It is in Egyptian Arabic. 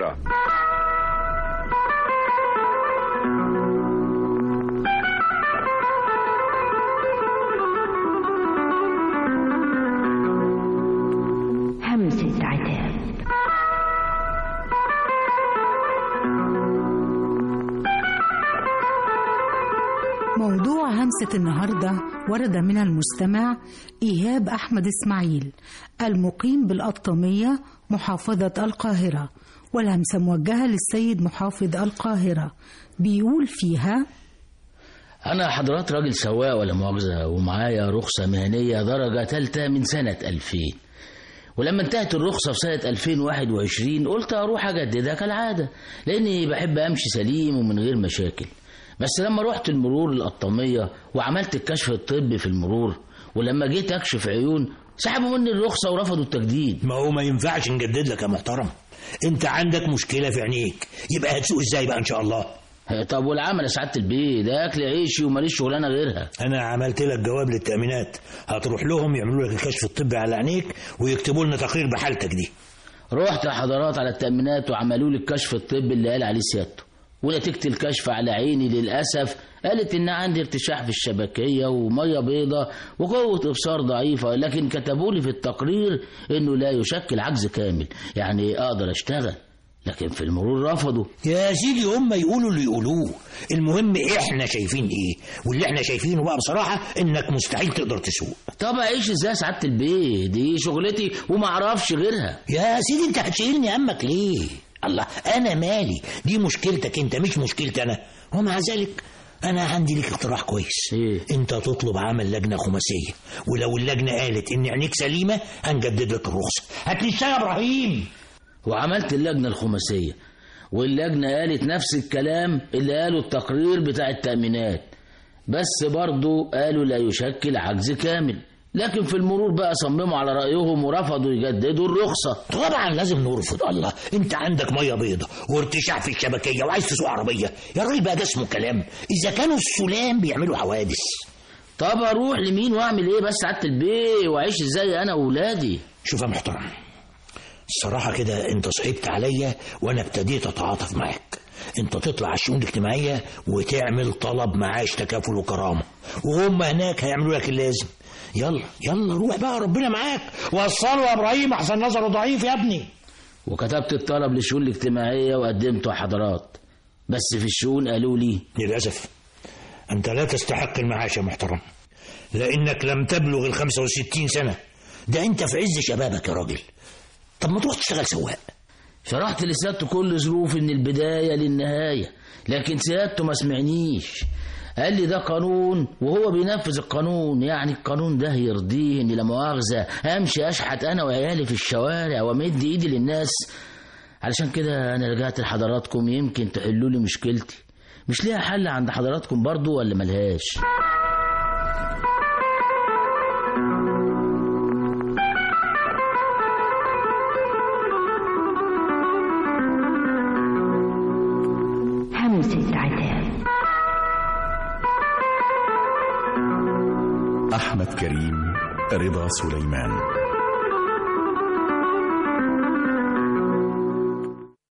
القاهرة همسة عتاب موضوع همسة النهاردة ورد من المستمع إيهاب أحمد إسماعيل المقيم بالقطامية محافظة القاهرة والهمسة موجهة للسيد محافظ القاهرة بيقول فيها أنا حضرات راجل سواق ولا مؤاخذة ومعايا رخصة مهنية درجة تالتة من سنة 2000 ولما انتهت الرخصة في سنة 2021 قلت أروح أجددها كالعادة لأني بحب أمشي سليم ومن غير مشاكل بس لما رحت المرور القطامية وعملت الكشف الطبي في المرور ولما جيت أكشف عيون سحبوا مني الرخصة ورفضوا التجديد ما هو ما ينفعش نجدد لك يا محترم انت عندك مشكلة في عينيك يبقى هتسوق ازاي بقى ان شاء الله طب والعمل يا سعادة البيه ده أكل عيشي وماليش شغلانة غيرها انا عملت لك جواب للتأمينات هتروح لهم يعملوا لك الكشف الطبي على عينيك ويكتبوا لنا تقرير بحالتك دي رحت يا حضرات على التأمينات وعملوا لي الكشف الطبي اللي قال عليه سيادته ونتيجة الكشف على عيني للأسف قالت إن عندي ارتشاح في الشبكية ومية بيضة وقوة إبصار ضعيفة لكن كتبوا لي في التقرير إنه لا يشكل عجز كامل يعني أقدر أشتغل لكن في المرور رفضوا يا سيدي هم يقولوا اللي يقولوه المهم احنا شايفين ايه واللي احنا شايفينه بقى بصراحة انك مستحيل تقدر تسوق طب أعيش إزاي يا سعادة البيه دي شغلتي وما أعرفش غيرها يا سيدي انت هتشيلني همك ليه الله انا مالي دي مشكلتك انت مش مشكلتي انا ومع ذلك انا عندي ليك اقتراح كويس إيه؟ انت تطلب عمل لجنه خماسيه ولو اللجنه قالت ان عينيك سليمه هنجدد لك الرخصه هات لي الشاي يا ابراهيم وعملت اللجنة الخماسية واللجنة قالت نفس الكلام اللي قاله التقرير بتاع التأمينات بس برضو قالوا لا يشكل عجز كامل لكن في المرور بقى صمموا على رأيهم ورفضوا يجددوا الرخصة طبعا لازم نرفض الله انت عندك ميه بيضة وارتشاح في الشبكيه وعايز تسوق عربيه يا راجل بقى ده اسمه كلام اذا كانوا السلام بيعملوا حوادث طب اروح لمين واعمل ايه بس سعادة البيه واعيش ازاي انا واولادي شوف يا محترم الصراحة كده انت صعبت عليا وانا ابتديت اتعاطف معاك انت تطلع على الشؤون الاجتماعية وتعمل طلب معاش تكافل وكرامة وهم هناك هيعملوا لك اللازم يلا يلا روح بقى ربنا معاك وصلوا يا ابراهيم احسن نظره ضعيف يا ابني وكتبت الطلب للشؤون الاجتماعية وقدمته حضرات بس في الشؤون قالوا لي للأسف أنت لا تستحق المعاش يا محترم لأنك لم تبلغ ال 65 سنة ده أنت في عز شبابك يا راجل طب ما تروح تشتغل سواق شرحت لسيادته كل ظروف من البداية للنهاية لكن سيادته ما سمعنيش قال لي ده قانون وهو بينفذ القانون يعني القانون ده يرضيه اني لا مؤاخذة امشي اشحت انا وعيالي في الشوارع وامد ايدي للناس علشان كده انا رجعت لحضراتكم يمكن تحلوا لي مشكلتي مش ليها حل عند حضراتكم برضو ولا ملهاش همسة عتاب أحمد كريم رضا سليمان